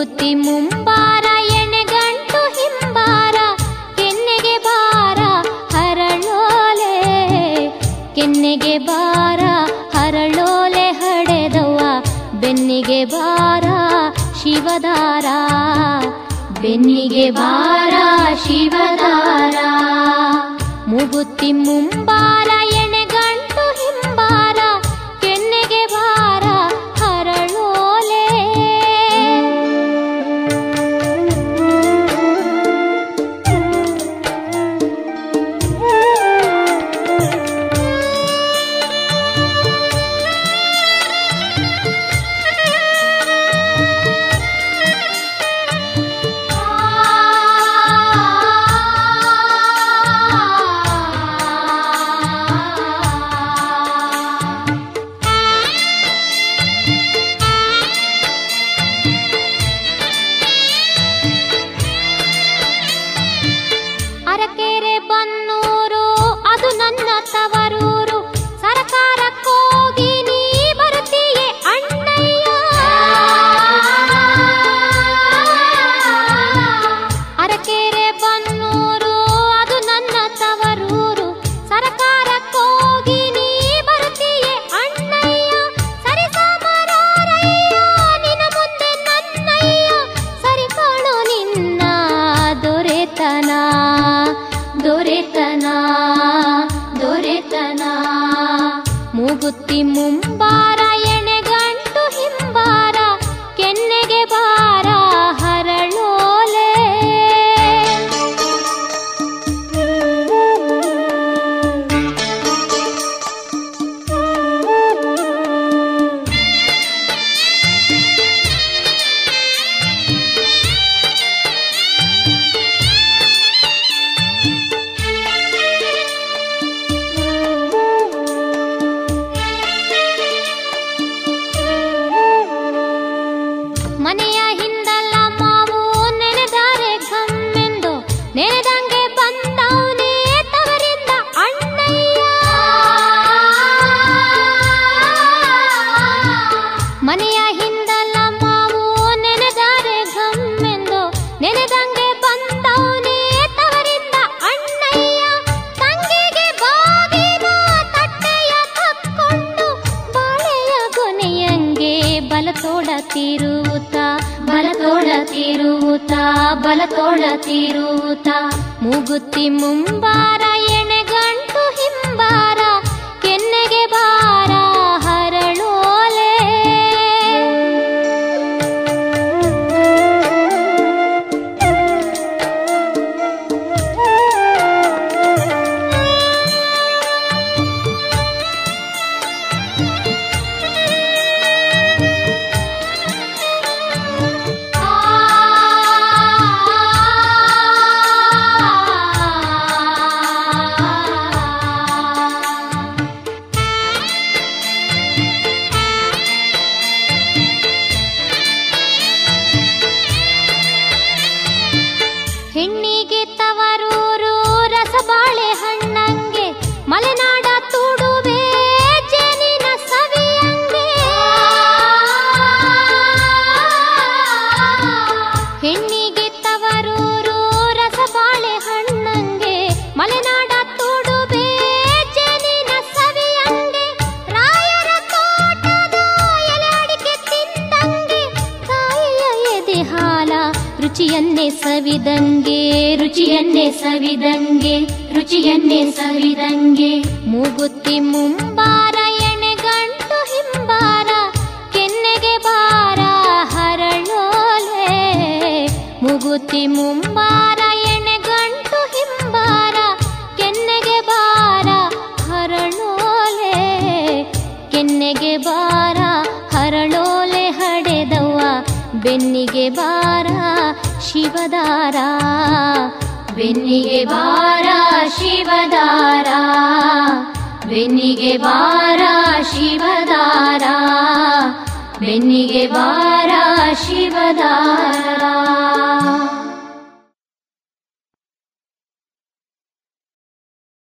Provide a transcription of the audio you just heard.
ಮೂಗುತ್ತಿ ಮುಂಬಾರ ಎಣೆಗಂಟು ಹಿಂಬಾರ ಕೆನ್ನೆಗೆ ಬಾರ ಹರಳೋಲೆ ಕೆನ್ನೆಗೆ ಬಾರ ಹರಳೋಲೆ ಹಡೆದವ್ವ ಬೆನ್ನಿಗೆ ಬಾರ ಶಿವದಾರ ಬೆನ್ನಿಗೆ ಬಾರ ಶಿವದಾರ ಮೂಗುತ್ತಿ ಮುಂಬಾರ ಎಣೆಗಂಟು ಹಿಂಬಾರ ಕೆನ್ನೆಗೆ ಬಾರ ಹರಳೋಲೆ ಅರಕೆರೆ ಬನ್ನೂರು ಅದು ನನ್ನ ತವರೂರು ಸರಕಾರಕ್ಕೋಗಿ ನೀ ಬರುತ್ತೀಯೆ ಅಣ್ಣಯ್ಯ ಅರಕೆರೆ ಬನ್ನೂರು ಅದು ನನ್ನ ತವರೂರು ಸರಕಾರಕ್ಕೋಗಿ ನೀ ಬರುತ್ತೀಯೆ ಅಣ್ಣಯ್ಯ ಸರಿ ಸಾಮರಾರಯ್ಯ ನಿನ ಮುಂದೆ ನನ್ನಯ್ಯ ಸರಿ ಕಾಣೋ ನಿನ್ನ ದೊರೆತನ ದೊರೆತನ ದೊರೆತನ ಮೂಗುತ್ತಿ ಮುಂಬಾರ ಎಣೆಗಂಟು ಹಿಂಬಾರ ಕೆನ್ನೆಗೆ ಬಾರ ಹರಳೋಲೆ ಮನೆಯ ಹಿಂದಲ್ಲ ಮಾವು ನೆನೆದಾರೆ ಘಮ್ಮೆಂದು ನೆನೆದಂಗೆ ಬಂದವನೇ ತವರಿಂದ ಅಣ್ಣಯ್ಯ ಮನೆಯ ಹಿಂದಲ್ಲ ಮಾವು ನೆನೆದಾರೆ ಘಮ್ಮೆಂದು ನೆನೆದಂಗೆ ಬಂದವನೇ ತವರಿಂದ ಅಣ್ಣಯ್ಯ ತಂಗಿಗೆ ಬಾಗಿನ ತಟ್ಟೆಯ ತಕ್ಕೊಂಡು ಬಾಳೆಯ ಗೊನೆಯಂಗೆ ಬಲತೋಡ ತೀರುವುತ ಬಲತೋಡ ತೀರುವುತ ಬಲತೋಡ ತೀರುವುತ ಮೂಗುತ್ತಿ ಮುಂಬಾರ ಎಣೆಗಂಟು ಹಿಂಬಾರ ಕೆನ್ನೆಗೆ ಬಾರ ಹರಳೋಲೆ ಹೆಣ್ಣಿಗೆ ತವರೂರು ರಸಬಾಳೆ ಹಣ್ಣಂಗೆ ಮಲೆನಾಡ ತುಡುವೆ ಜೇನಿನ ಸವಿಯಂಗೆ ಹೆಣ್ಣಿಗೆ ತವರೂರು ರಸಬಾಳೆ ಹಣ್ಣಂಗೆ ಮಲೆನಾಡ ತುಡುವೆ ಜೇನಿನ ಸವಿಯಂಗೆ ರಾಯರ ತೋಟದ ಎಲೆ ಅಡಿಕೆ ತಿಂದಂಗೆ ತಾಯಿಯ ಎದೆ ಹಾಲ ರುಚಿಯನ್ನೇ ಸವಿದಂಗೆ ರುಚಿಯನ್ನೇ ಸವಿದಂಗೆ ರುಚಿಯನ್ನೇ ಸವಿದಂಗೆ ಮೂಗುತ್ತಿ ಮುಂಬಾರ ಎಣೆಗಂಟು ಹಿಂಬಾರ ಕೆನ್ನೆಗೆ ಬಾರ ಹರಳೋಲೆ ಮೂಗುತ್ತಿ ಮುಂಬಾರ ಎಣೆಗಂಟು ಹಿಂಬಾರ ಕೆನ್ನೆಗೆ ಬಾರ ಹರಳೋಲೆ ಕೆನ್ನೆಗೆ ಬಾರ ಹರಳೋಲೆ ಹಡೆದವ್ವ ಬೆನ್ನಿಗೆ ಬಾರ ಶಿವದಾರ ಬೆನ್ನಿಗೆ ಬಾರ ಶಿವದಾರ ಬೆನ್ನಿಗೆ ಬಾರ ಶಿವದಾರ ಬೆನ್ನಿಗೆ ಬಾರ ಶಿವದಾರ